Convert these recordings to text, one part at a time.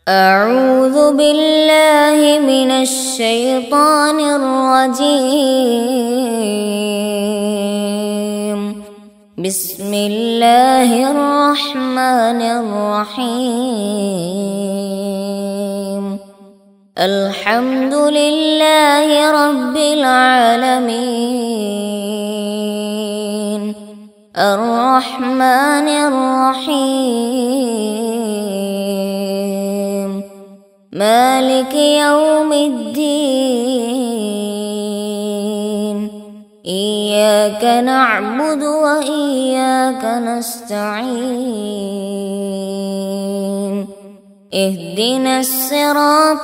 أعوذ بالله من الشيطان الرجيم بسم الله الرحمن الرحيم الحمد لله رب العالمين الرحمن الرحيم مالك يوم الدين إياك نعبد وإياك نستعين اهدنا الصراط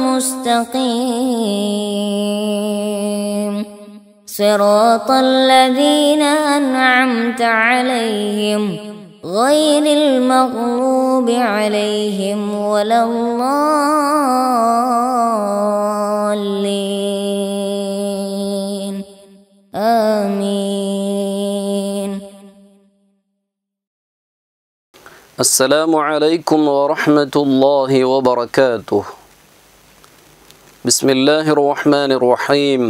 المستقيم صراط الذين أنعمت عليهم غير المغضوب عليهم ولا الضالين آمين السلام عليكم ورحمة الله وبركاته بسم الله الرحمن الرحيم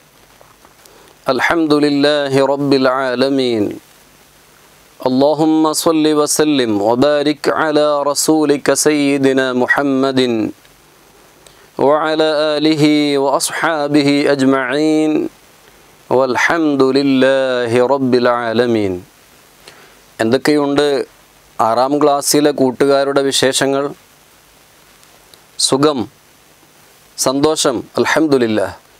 الحمد لله رب العالمين اللهم صل وسلم وبارك على رسولك سيدنا محمد وعلى آله وأصحابه أجمعين والحمد لله رب العالمين എന്തൊക്കെയുണ്ട് ആറാം ക്ലാസ്സിലെ കൂട്ടുകാരുടെ വിശേഷങ്ങൾ സുഖം സന്തോഷം അൽഹംദുലില്ല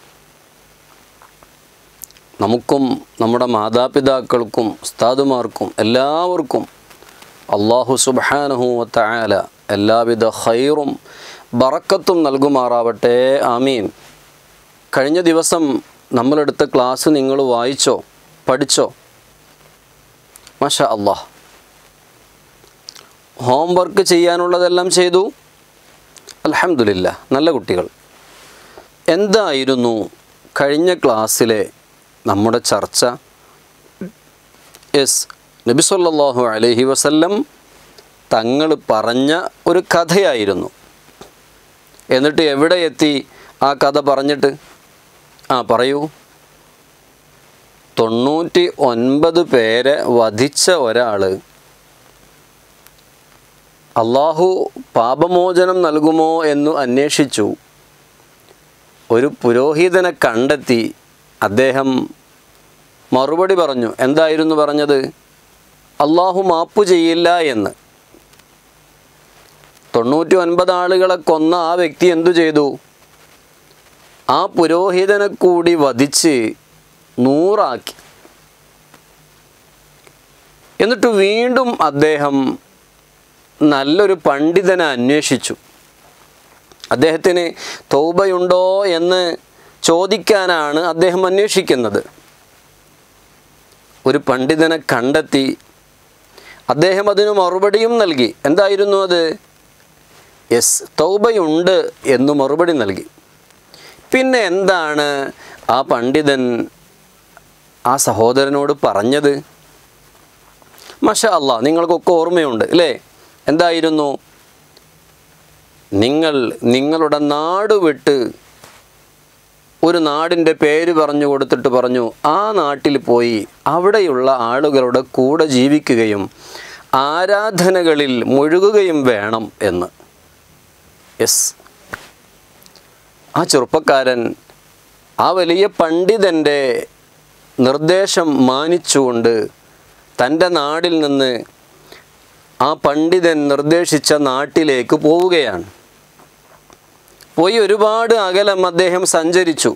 നമുക്കും നമ്മുടെ മാതാപിതാക്കൾക്കും ഉസ്താദുമാർക്കും എല്ലാവർക്കും അള്ളാഹു സുബാനഹു വത്തആല എല്ലാവിധ ഖൈറും ബറക്കത്തും നൽകുമാറാവട്ടെ ആമീൻ കഴിഞ്ഞ ദിവസം നമ്മളെടുത്ത ക്ലാസ് നിങ്ങൾ വായിച്ചോ പഠിച്ചോ മഷ അള്ളാഹ് ഹോംവർക്ക് ചെയ്യാനുള്ളതെല്ലാം ചെയ്തു അലഹമില്ല നല്ല കുട്ടികൾ എന്തായിരുന്നു കഴിഞ്ഞ ക്ലാസ്സിലെ നമ്മുടെ ചർച്ച യെസ് നബി സല്ലല്ലാഹു അലൈഹി വസല്ലം തങ്ങൾ പറഞ്ഞ ഒരു കഥയായിരുന്നു എന്നിട്ട് എവിടെ എത്തി ആ കഥ പറഞ്ഞിട്ട് ആ പറയൂ തൊണ്ണൂറ്റി ഒൻപത് പേരെ വധിച്ച ഒരാൾ അള്ളാഹു പാപമോചനം നൽകുമോ എന്നു അന്വേഷിച്ചു ഒരു പുരോഹിതനെ കണ്ടെത്തി അദ്ദേഹം മറുപടി പറഞ്ഞു എന്തായിരുന്നു പറഞ്ഞത് അള്ളാഹു മാപ്പു ചെയ്യില്ല എന്ന് തൊണ്ണൂറ്റി ഒൻപത് ആളുകളെ കൊന്ന ആ വ്യക്തി എന്തു ചെയ്തു ആ പുരോഹിതനെ കൂടി വധിച്ച് നൂറാക്കി എന്നിട്ട് വീണ്ടും അദ്ദേഹം നല്ലൊരു പണ്ഡിതനെ അന്വേഷിച്ചു അദ്ദേഹത്തിന് തൗബയുണ്ടോ എന്ന് ചോദിക്കാനാണ് അദ്ദേഹം അന്വേഷിക്കുന്നത് ഒരു പണ്ഡിതനെ കണ്ടെത്തി അദ്ദേഹം അതിന് മറുപടിയും നൽകി എന്തായിരുന്നു അത് യെസ് തൗബയുണ്ട് എന്ന് മറുപടി നൽകി പിന്നെ എന്താണ് ആ പണ്ഡിതൻ ആ സഹോദരനോട് പറഞ്ഞത് മഷ അല്ല നിങ്ങൾക്കൊക്കെ ഓർമ്മയുണ്ട് അല്ലേ എന്തായിരുന്നു നിങ്ങൾ നിങ്ങളുടെ നാട് വിട്ട് ഒരു നാടിൻ്റെ പേര് പറഞ്ഞു കൊടുത്തിട്ട് പറഞ്ഞു ആ നാട്ടിൽ പോയി അവിടെയുള്ള ആളുകളുടെ കൂടെ ജീവിക്കുകയും ആരാധനകളിൽ മുഴുകുകയും വേണം എന്ന് യെസ് ആ ചെറുപ്പക്കാരൻ ആ വലിയ പണ്ഡിതൻ്റെ നിർദ്ദേശം മാനിച്ചുകൊണ്ട് തൻ്റെ നാടിൽ നിന്ന് ആ പണ്ഡിതൻ നിർദ്ദേശിച്ച നാട്ടിലേക്ക് പോവുകയാണ് പോയി ഒരുപാട് അകലം അദ്ദേഹം സഞ്ചരിച്ചു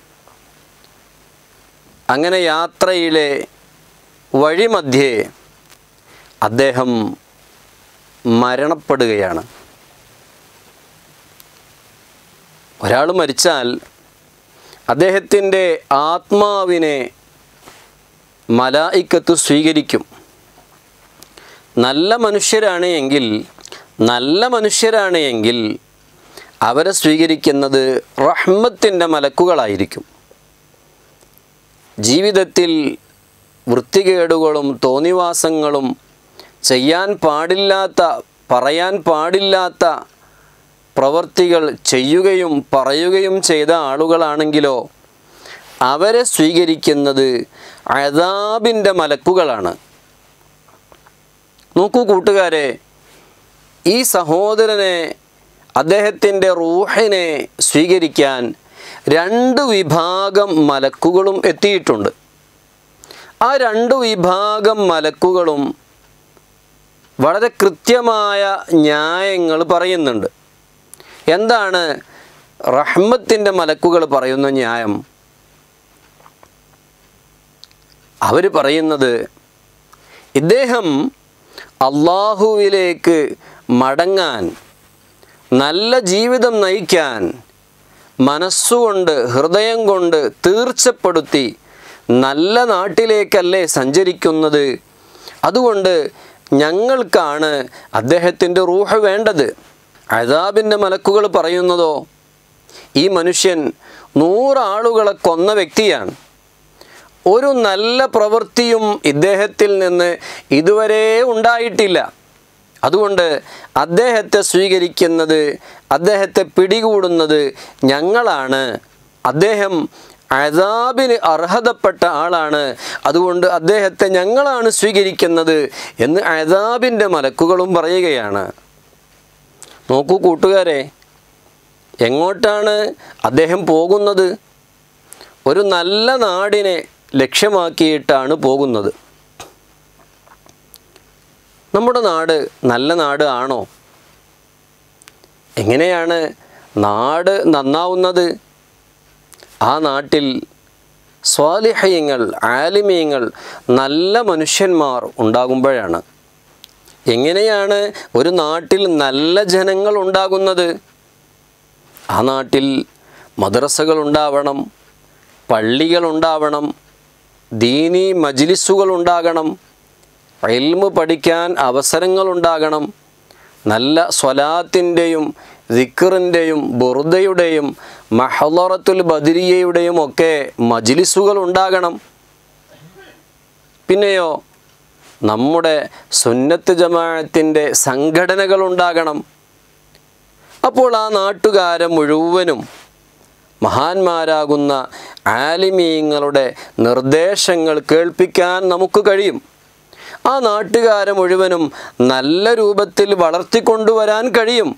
അങ്ങനെ യാത്രയിലെ വഴിമധ്യേ അദ്ദേഹം മരണപ്പെടുകയാണ് ഒരാൾ മരിച്ചാൽ അദ്ദേഹത്തിൻ്റെ ആത്മാവിനെ മലായിക്കത്ത് സ്വീകരിക്കും നല്ല മനുഷ്യരാണ് എങ്കിൽ നല്ല മനുഷ്യരാണ് എങ്കിൽ അവരെ സ്വീകരിക്കുന്നത് റഹ്മത്തിൻ്റെ മലക്കുകളായിരിക്കും ജീവിതത്തിൽ വൃത്തികേടുകളും തോന്നിവാസങ്ങളും ചെയ്യാൻ പാടില്ലാത്ത പറയാൻ പാടില്ലാത്ത പ്രവർത്തികൾ ചെയ്യുകയും പറയുകയും ചെയ്ത ആളുകളാണെങ്കിലോ അവരെ സ്വീകരിക്കുന്നത് അതാബിൻ്റെ മലക്കുകളാണ് നോക്കൂ കൂട്ടുകാരെ ഈ സഹോദരനെ അദ്ദേഹത്തിൻ്റെ റൂഹിനെ സ്വീകരിക്കാൻ രണ്ട് വിഭാഗം മലക്കുകളും എത്തിയിട്ടുണ്ട് ആ രണ്ട് വിഭാഗം മലക്കുകളും വളരെ കൃത്യമായ ന്യായങ്ങൾ പറയുന്നുണ്ട് എന്താണ് റഹ്മത്തിൻ്റെ മലക്കുകൾ പറയുന്ന ന്യായം അവർ പറയുന്നത് ഇദ്ദേഹം അള്ളാഹുവിലേക്ക് മടങ്ങാൻ നല്ല ജീവിതം നയിക്കാൻ മനസ്സുകൊണ്ട് ഹൃദയം കൊണ്ട് തീർച്ചപ്പെടുത്തി നല്ല നാട്ടിലേക്കല്ലേ സഞ്ചരിക്കുന്നത് അതുകൊണ്ട് ഞങ്ങൾക്കാണ് അദ്ദേഹത്തിൻ്റെ റൂഹ് വേണ്ടത് അതാബിൻ്റെ മലക്കുകൾ പറയുന്നതോ ഈ മനുഷ്യൻ നൂറാളുകളെ കൊന്ന വ്യക്തിയാണ് ഒരു നല്ല പ്രവൃത്തിയും ഇദ്ദേഹത്തിൽ നിന്ന് ഇതുവരെ ഉണ്ടായിട്ടില്ല അതുകൊണ്ട് അദ്ദേഹത്തെ സ്വീകരിക്കുന്നത് അദ്ദേഹത്തെ പിടികൂടുന്നത് ഞങ്ങളാണ് അദ്ദേഹം അതാബിന് അർഹതപ്പെട്ട ആളാണ് അതുകൊണ്ട് അദ്ദേഹത്തെ ഞങ്ങളാണ് സ്വീകരിക്കുന്നത് എന്ന് അതാബിൻ്റെ മലക്കുകളും പറയുകയാണ് നോക്കൂ കൂട്ടുകാരെ എങ്ങോട്ടാണ് അദ്ദേഹം പോകുന്നത് ഒരു നല്ല നാടിനെ ലക്ഷ്യമാക്കിയിട്ടാണ് പോകുന്നത് നമ്മുടെ നാട് നല്ല നാട് ആണോ എങ്ങനെയാണ് നാട് നന്നാവുന്നത് ആ നാട്ടിൽ സ്വാലിഹ്യങ്ങൾ ആലിമീങ്ങൾ നല്ല മനുഷ്യന്മാർ ഉണ്ടാകുമ്പോഴാണ് എങ്ങനെയാണ് ഒരു നാട്ടിൽ നല്ല ജനങ്ങൾ ഉണ്ടാകുന്നത് ആ നാട്ടിൽ മദ്രസകൾ ഉണ്ടാവണം പള്ളികൾ ഉണ്ടാവണം ദീനി മജ്ലിസുകൾ ഉണ്ടാകണം എൽമ് പഠിക്കാൻ അവസരങ്ങൾ ഉണ്ടാകണം നല്ല സ്വലാത്തിൻ്റെയും ദിക്കറിൻ്റെയും ബുറുദയുടെയും മഹലറത്തുൽ ബദിരിയയുടെയും ഒക്കെ മജ്ലിസുകൾ ഉണ്ടാകണം പിന്നെയോ നമ്മുടെ സുന്നത്ത് ജമാഅത്തിൻ്റെ സംഘടനകൾ ഉണ്ടാകണം അപ്പോൾ ആ നാട്ടുകാരെ മുഴുവനും മഹാന്മാരാകുന്ന ആലിമീങ്ങളുടെ നിർദ്ദേശങ്ങൾ കേൾപ്പിക്കാൻ നമുക്ക് കഴിയും ആ നാട്ടുകാരെ മുഴുവനും നല്ല രൂപത്തിൽ വളർത്തിക്കൊണ്ടുവരാൻ കഴിയും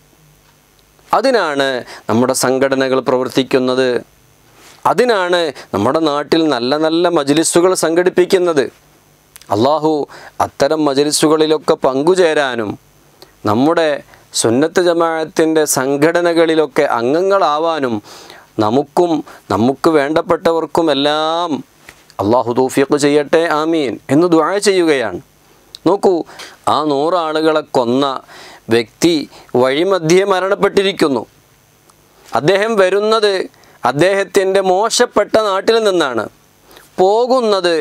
അതിനാണ് നമ്മുടെ സംഘടനകൾ പ്രവർത്തിക്കുന്നത് അതിനാണ് നമ്മുടെ നാട്ടിൽ നല്ല നല്ല മജ്ലിസുകൾ സംഘടിപ്പിക്കുന്നത് അള്ളാഹു അത്തരം മജ്ലിസുകളിലൊക്കെ പങ്കുചേരാനും നമ്മുടെ സുന്നത്ത് ജമാഅത്തിൻ്റെ സംഘടനകളിലൊക്കെ അംഗങ്ങളാവാനും നമുക്കും നമുക്ക് വേണ്ടപ്പെട്ടവർക്കുമെല്ലാം അള്ളാഹു തൗഫീഖ് ചെയ്യട്ടെ ആമീൻ എന്ന് ദുആ ചെയ്യുകയാണ് നോക്കൂ ആ നൂറാളുകളെ കൊന്ന വ്യക്തി വഴിമധ്യേ മരണപ്പെട്ടിരിക്കുന്നു അദ്ദേഹം വരുന്നത് അദ്ദേഹത്തിൻ്റെ മോശപ്പെട്ട നാട്ടിൽ നിന്നാണ് പോകുന്നത്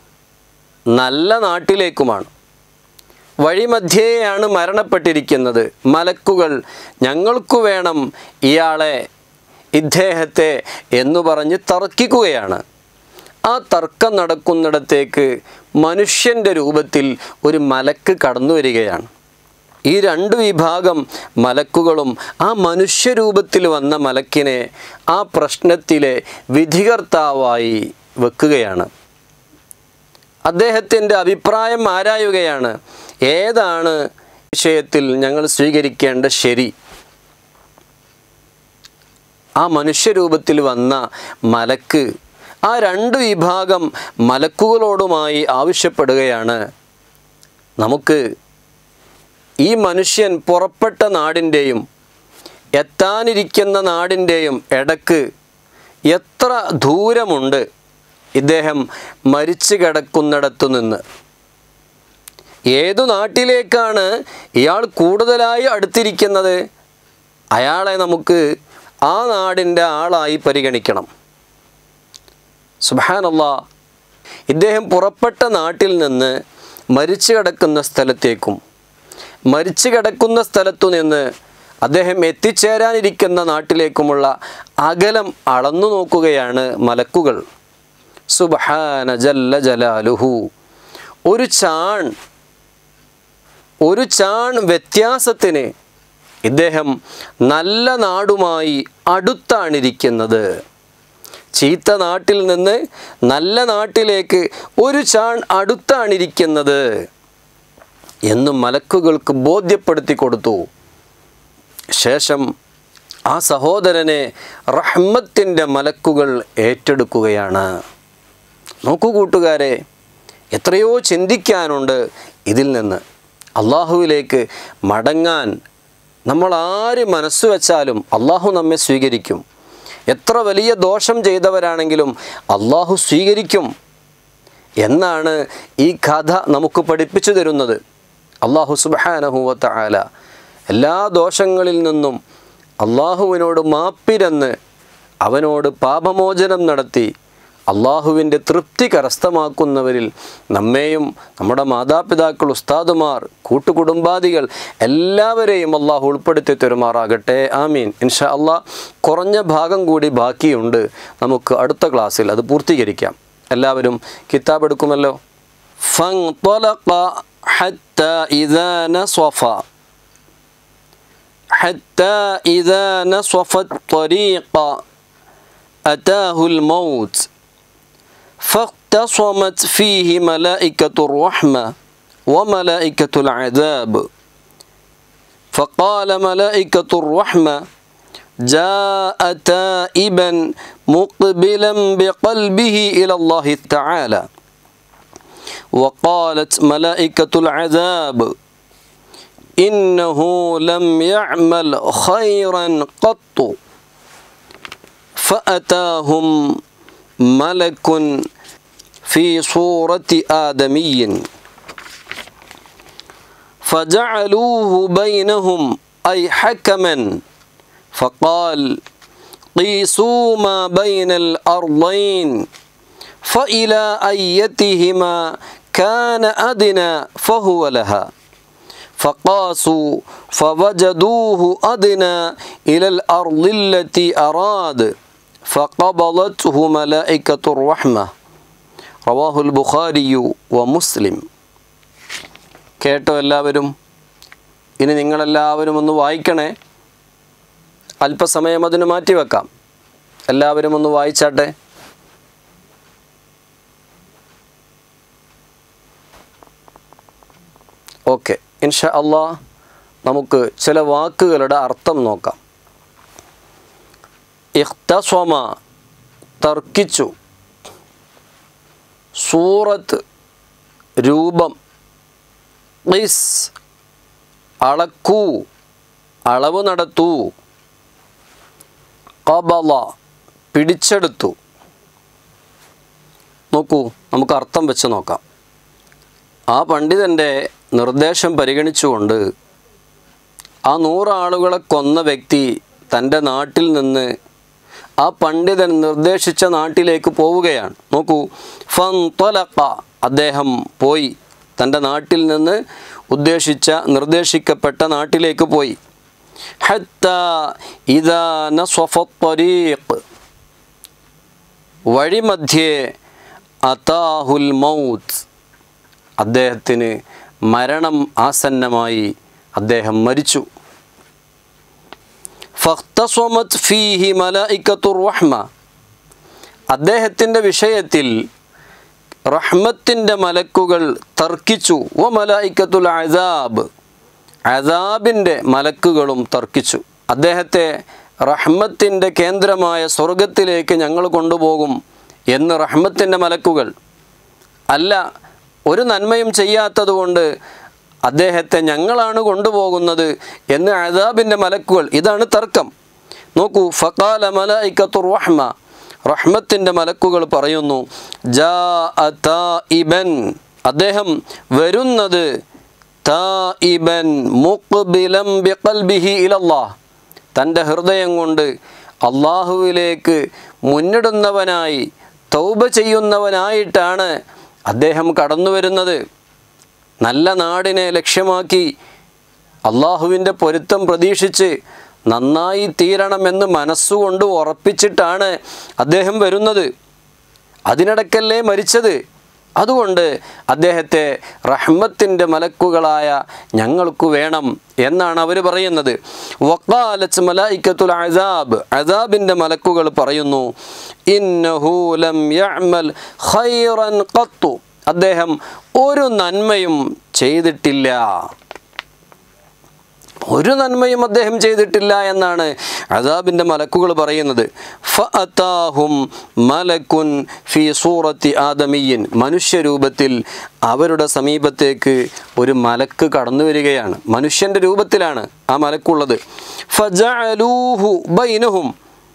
നല്ല നാട്ടിലേക്കുമാണ് വഴിമധ്യേയാണ് മരണപ്പെട്ടിരിക്കുന്നത് മലക്കുകൾ ഞങ്ങൾക്കു വേണം ഇയാളെ ഇദ്ദേഹത്തെ എന്നു പറഞ്ഞ് തർക്കിക്കുകയാണ് ആ തർക്കം നടക്കുന്നിടത്തേക്ക് മനുഷ്യൻ്റെ രൂപത്തിൽ ഒരു മലക്ക് കടന്നു വരികയാണ് ഈ രണ്ട് വിഭാഗം മലക്കുകളും ആ മനുഷ്യരൂപത്തിൽ വന്ന മലക്കിനെ ആ പ്രശ്നത്തിലെ വിധികർത്താവായി വെക്കുകയാണ് അദ്ദേഹത്തിൻ്റെ അഭിപ്രായം ആരായുകയാണ് ഏതാണ് വിഷയത്തിൽ ഞങ്ങൾ സ്വീകരിക്കേണ്ട ശരി ആ മനുഷ്യരൂപത്തിൽ വന്ന മലക്ക് ആ രണ്ട് വിഭാഗം മലക്കുകളോടുമായി ആവശ്യപ്പെടുകയാണ് നമുക്ക് ഈ മനുഷ്യൻ പുറപ്പെട്ട നാടിൻ്റെയും എത്താനിരിക്കുന്ന നാടിൻ്റെയും ഇടക്ക് എത്ര ദൂരമുണ്ട് ഇദ്ദേഹം മരിച്ചു കിടക്കുന്നിടത്തു നിന്ന് ഏതു നാട്ടിലേക്കാണ് ഇയാൾ കൂടുതലായി അടുത്തിരിക്കുന്നത് അയാളെ നമുക്ക് ആ നാടിൻ്റെ ആളായി പരിഗണിക്കണം സുബാനല്ല ഇദ്ദേഹം പുറപ്പെട്ട നാട്ടിൽ നിന്ന് മരിച്ചു കിടക്കുന്ന സ്ഥലത്തേക്കും മരിച്ചു കിടക്കുന്ന സ്ഥലത്തു നിന്ന് അദ്ദേഹം എത്തിച്ചേരാനിരിക്കുന്ന നാട്ടിലേക്കുമുള്ള അകലം അളന്നു നോക്കുകയാണ് മലക്കുകൾ സുബഹാന ജല്ല ജലാലുഹു ഒരു ചാൺ ഒരു ചാൺ വ്യത്യാസത്തിന് ഇദ്ദേഹം നല്ല നാടുമായി അടുത്താണിരിക്കുന്നത് ചീത്ത നാട്ടിൽ നിന്ന് നല്ല നാട്ടിലേക്ക് ഒരു ചാൺ അടുത്താണിരിക്കുന്നത് എന്നും മലക്കുകൾക്ക് ബോധ്യപ്പെടുത്തി കൊടുത്തു ശേഷം ആ സഹോദരനെ റഹ്മത്തിൻ്റെ മലക്കുകൾ ഏറ്റെടുക്കുകയാണ് നോക്കൂ കൂട്ടുകാരെ എത്രയോ ചിന്തിക്കാനുണ്ട് ഇതിൽ നിന്ന് അള്ളാഹുവിലേക്ക് മടങ്ങാൻ നമ്മൾ ആര് മനസ്സ് വെച്ചാലും അള്ളാഹു നമ്മെ സ്വീകരിക്കും എത്ര വലിയ ദോഷം ചെയ്തവരാണെങ്കിലും അള്ളാഹു സ്വീകരിക്കും എന്നാണ് ഈ കഥ നമുക്ക് പഠിപ്പിച്ചു തരുന്നത് അള്ളാഹു സുബാനഹുവത്ത ആല എല്ലാ ദോഷങ്ങളിൽ നിന്നും അള്ളാഹുവിനോട് മാപ്പിരന്ന് അവനോട് പാപമോചനം നടത്തി അള്ളാഹുവിൻ്റെ തൃപ്തി കരസ്ഥമാക്കുന്നവരിൽ നമ്മെയും നമ്മുടെ മാതാപിതാക്കൾ ഉസ്താദുമാർ കൂട്ടുകുടുംബാദികൾ എല്ലാവരെയും അള്ളാഹു ഉൾപ്പെടുത്തി തരുമാറാകട്ടെ ആമീൻ ഇൻഷാ അള്ളാഹ് കുറഞ്ഞ ഭാഗം കൂടി ബാക്കിയുണ്ട് നമുക്ക് അടുത്ത ക്ലാസ്സിൽ അത് പൂർത്തീകരിക്കാം എല്ലാവരും കിതാബ് എടുക്കുമല്ലോ فانطلق حتى إذا نصف حتى إذا نصف الطريق أتاه الموت فاختصمت فيه ملائكة الرحمة وملائكة العذاب فقال ملائكة الرحمة جاء تائبا مقبلا بقلبه إلى الله تعالى وقالت ملائكة العذاب إنه لم يعمل خيرا قط فأتاهم ملك في صورة آدمي فجعلوه بينهم أي حكما فقال قيسوا ما بين الأرضين فإلى أيتهما كان أدنى فهو لها فقاسوا فوجدوه أدنى إلى الأرض التي أراد فقبضته ملائكة الرحمة رواه البخاري ومسلم കേട്ടോ എല്ലാവരും ഇനി നിങ്ങളെല്ലാവരും ഒന്ന് വായിക്കണേ അല്പസമയം അതിന് മാറ്റിവെക്കാം എല്ലാവരും ഒന്ന് വായിച്ചാട്ടെ ഓക്കെ ഇൻഷാ അള്ളാ നമുക്ക് ചില വാക്കുകളുടെ അർത്ഥം നോക്കാം ഇഖ്തസ്വമ തർക്കിച്ചു സൂറത്ത് രൂപം ഖിസ് അളക്കൂ അളവ് നടത്തൂ കബല പിടിച്ചെടുത്തു നോക്കൂ നമുക്ക് അർത്ഥം വെച്ച് നോക്കാം ആ പണ്ഡിതൻ്റെ നിർദ്ദേശം പരിഗണിച്ചുകൊണ്ട് ആ നൂറാളുകളെ കൊന്ന വ്യക്തി തൻ്റെ നാട്ടിൽ നിന്ന് ആ പണ്ഡിതൻ നിർദ്ദേശിച്ച നാട്ടിലേക്ക് പോവുകയാണ് നോക്കൂ ഫൻതൊലക്ക അദ്ദേഹം പോയി തൻ്റെ നാട്ടിൽ നിന്ന് ഉദ്ദേശിച്ച നിർദ്ദേശിക്കപ്പെട്ട നാട്ടിലേക്ക് പോയി ഹത്ത ഇതാ നസ്വഫീഖ് വഴിമധ്യേ അതാഹുൽ മൗത്ത് അദ്ദേഹത്തിന് മരണം ആസന്നമായി അദ്ദേഹം മരിച്ചു ഫഖ്തസ്വമത് ഫീഹി മലായിക്കത്തുർ റഹ്മ അദ്ദേഹത്തിൻ്റെ വിഷയത്തിൽ റഹ്മത്തിൻ്റെ മലക്കുകൾ തർക്കിച്ചു വ മലായിക്കത്തുൽ അസാബ് അസാബിൻ്റെ മലക്കുകളും തർക്കിച്ചു അദ്ദേഹത്തെ റഹ്മത്തിൻ്റെ കേന്ദ്രമായ സ്വർഗത്തിലേക്ക് ഞങ്ങൾ കൊണ്ടുപോകും എന്ന് റഹ്മത്തിൻ്റെ മലക്കുകൾ അല്ല ഒരു നന്മയും ചെയ്യാത്തതുകൊണ്ട് അദ്ദേഹത്തെ ഞങ്ങളാണ് കൊണ്ടുപോകുന്നത് എന്ന് അസാബിൻ്റെ മലക്കുകൾ ഇതാണ് തർക്കം നോക്കൂ ഫക്കാല മലൈക്കത്തുർ റഹ്മ റഹ്മത്തിൻ്റെ മലക്കുകൾ പറയുന്നു ജാ ഇബൻ അദ്ദേഹം വരുന്നത് താഇബൻ മുഖ്ബിലം ബിഖൽബിഹി ഇലല്ലാഹ് തൻ്റെ ഹൃദയം കൊണ്ട് അള്ളാഹുവിലേക്ക് മുന്നിടുന്നവനായി തൗബ ചെയ്യുന്നവനായിട്ടാണ് അദ്ദേഹം കടന്നു വരുന്നത് നല്ല നാടിനെ ലക്ഷ്യമാക്കി അള്ളാഹുവിൻ്റെ പൊരുത്തം പ്രതീക്ഷിച്ച് നന്നായി തീരണമെന്ന് മനസ്സുകൊണ്ട് ഉറപ്പിച്ചിട്ടാണ് അദ്ദേഹം വരുന്നത് അതിനിടയ്ക്കല്ലേ മരിച്ചത് അതുകൊണ്ട് അദ്ദേഹത്തെ റഹ്മത്തിൻ്റെ മലക്കുകളായ ഞങ്ങൾക്ക് വേണം എന്നാണ് അവർ പറയുന്നത് വക്കാലത്ത് മലായിക്കത്തുൽ അസാബ് അസാബിൻ്റെ മലക്കുകൾ പറയുന്നു ഇന്നഹു ലം യഅമൽ ഖൈറൻ ഖത്തു അദ്ദേഹം ഒരു നന്മയും ചെയ്തിട്ടില്ല ഒരു നന്മയും അദ്ദേഹം ചെയ്തിട്ടില്ല എന്നാണ് അദാബിൻ്റെ മലക്കുകൾ പറയുന്നത് ഫഅതാഹും മലക്കുൻ ഫി സൂറത്തി ആദമിയൻ മനുഷ്യരൂപത്തിൽ അവരുടെ സമീപത്തേക്ക് ഒരു മലക്ക് കടന്നു വരികയാണ് മനുഷ്യൻ്റെ രൂപത്തിലാണ് ആ മലക്കുള്ളത് ഫജഅലൂഹു ബൈനഹും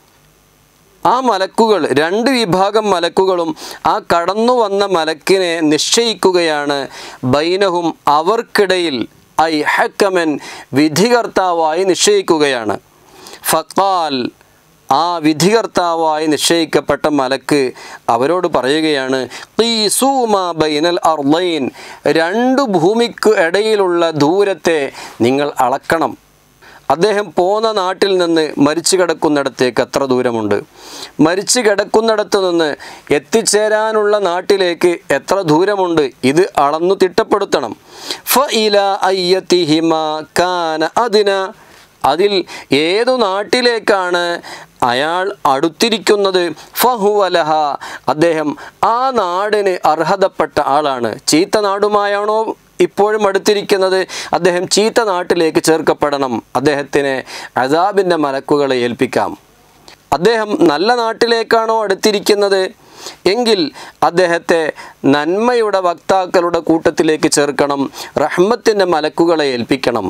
ആ മലക്കുകൾ രണ്ട് വിഭാഗം മലക്കുകളും ആ കടന്നു വന്ന മലക്കിനെ നിശ്ചയിക്കുകയാണ് ബൈനഹും അവർക്കിടയിൽ ഐ ഹക്കമൻ വിധികർത്താവായി നിശ്ചയിക്കുകയാണ് ഫക്കാൽ ആ വിധികർത്താവായി നിശ്ചയിക്കപ്പെട്ട മലക്ക് അവരോട് പറയുകയാണ് "ഖീസൂമ ബൈനൽ അർലൈൻ രണ്ട് ഭൂമിക്ക് ഇടയിലുള്ള ദൂരത്തെ നിങ്ങൾ അളക്കണം അദ്ദേഹം പോന്ന നാട്ടിൽ നിന്ന് മരിച്ചു കിടക്കുന്നിടത്തേക്ക് എത്ര ദൂരമുണ്ട് മരിച്ചു കിടക്കുന്നിടത്ത് നിന്ന് എത്തിച്ചേരാനുള്ള നാട്ടിലേക്ക് എത്ര ദൂരമുണ്ട് ഇത് അളന്നു തിട്ടപ്പെടുത്തണം ഫ ഇല അയ്യത്തിഹിമ കാന അതിന അതിൽ ഏതു നാട്ടിലേക്കാണ് അയാൾ അടുത്തിരിക്കുന്നത് ഫഹുവലഹ അദ്ദേഹം ആ നാടിന് അർഹതപ്പെട്ട ആളാണ് ചീത്ത നാടുമായാണോ ഇപ്പോഴും അടുത്തിരിക്കുന്നത് അദ്ദേഹം ചീത്ത നാട്ടിലേക്ക് ചേർക്കപ്പെടണം അദ്ദേഹത്തിന് അസാബിൻ്റെ മലക്കുകളെ ഏൽപ്പിക്കാം അദ്ദേഹം നല്ല നാട്ടിലേക്കാണോ അടുത്തിരിക്കുന്നത് എങ്കിൽ അദ്ദേഹത്തെ നന്മയുടെ വക്താക്കളുടെ കൂട്ടത്തിലേക്ക് ചേർക്കണം റഹ്മത്തിൻ്റെ മലക്കുകളെ ഏൽപ്പിക്കണം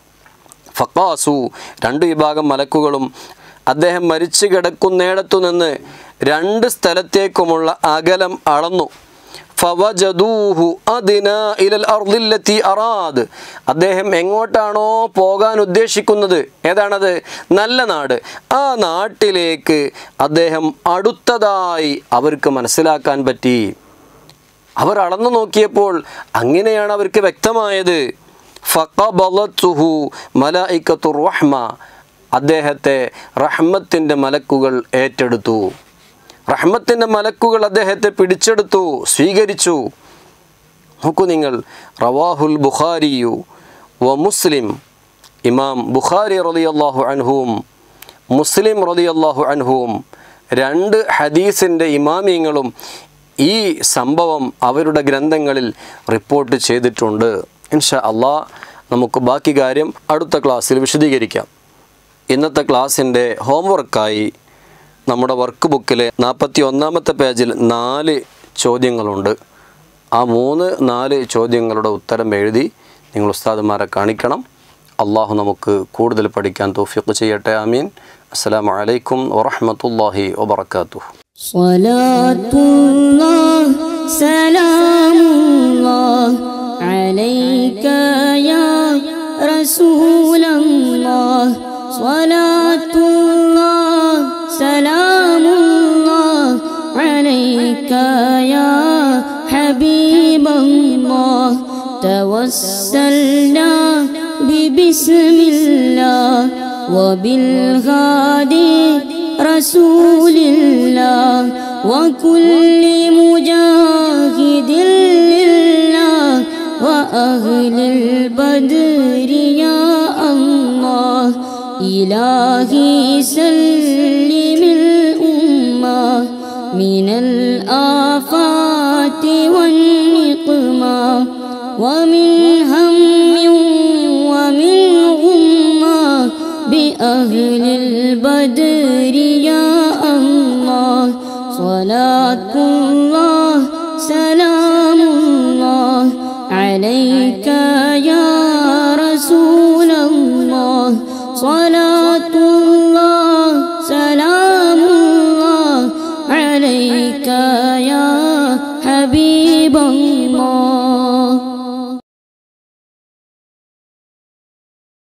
ഫക്കാസു രണ്ട് വിഭാഗം മലക്കുകളും അദ്ദേഹം മരിച്ചു കിടക്കുന്നിടത്തു നിന്ന് രണ്ട് സ്ഥലത്തേക്കുമുള്ള അകലം അളന്നു ഫവജദൂഹു അദിന ഇലൽ അർദില്ലത്തി അറാദ് അദ്ദേഹം എങ്ങോട്ടാണോ പോകാൻ ഉദ്ദേശിക്കുന്നത് ഏതാണത് നല്ല നാട് ആ നാട്ടിലേക്ക് അദ്ദേഹം അടുത്തതായി അവർക്ക് മനസ്സിലാക്കാൻ പറ്റി അവർ അളന്നു നോക്കിയപ്പോൾ അങ്ങനെയാണ് അവർക്ക് വ്യക്തമായത് ഫഖബലത്തുഹു മലായിക്കത്തുർ റഹ്മ അദ്ദേഹത്തെ റഹ്മത്തിൻ്റെ മലക്കുകൾ ഏറ്റെടുത്തു റഹ്മത്തിൻ്റെ മലക്കുകൾ അദ്ദേഹത്തെ പിടിച്ചെടുത്തു സ്വീകരിച്ചു നോക്കൂ നിങ്ങൾ റവാഹുൽ ബുഖാരിയു വ മുസ്ലിം ഇമാം ബുഖാരി റളിയല്ലാഹു അൻഹുവും മുസ്ലിം റളിയല്ലാഹു അൻഹുവും രണ്ട് ഹദീസിൻ്റെ ഇമാമിയങ്ങളും ഈ സംഭവം അവരുടെ ഗ്രന്ഥങ്ങളിൽ റിപ്പോർട്ട് ചെയ്തിട്ടുണ്ട് ഇൻഷാ അള്ളാഹ് നമുക്ക് ബാക്കി കാര്യം അടുത്ത ക്ലാസ്സിൽ വിശദീകരിക്കാം ഇന്നത്തെ ക്ലാസ്സിൻ്റെ ഹോംവർക്കായി നമ്മുടെ വർക്ക് ബുക്കിലെ നാൽപ്പത്തി ഒന്നാമത്തെ പേജിൽ നാല് ചോദ്യങ്ങളുണ്ട് ആ മൂന്ന് നാല് ചോദ്യങ്ങളുടെ ഉത്തരം എഴുതി നിങ്ങൾ ഉസ്താദുമാരെ കാണിക്കണം അള്ളാഹു നമുക്ക് കൂടുതൽ പഠിക്കാൻ തോഫിക്ക് ചെയ്യട്ടെ ആമീൻ അസ്സലാമു അലൈക്കും വറഹ്മത്തുള്ളാഹി വബറകാതുഹു صلاة الله سلام الله عليك يا رسول الله صلاة الله سلام الله عليك يا حبيب الله توسلنا ببسم الله وبالهادي رسول الله وكل مجاهد لله وأهل البدر يا الله إلهي سلم الأمة من الآفات والنقمة ومن هم ومن غمة بأهل البدر يا الله صلاة الله سلام الله عليك يا رسول الله صلاة الله سلام الله عليك يا حبيب الله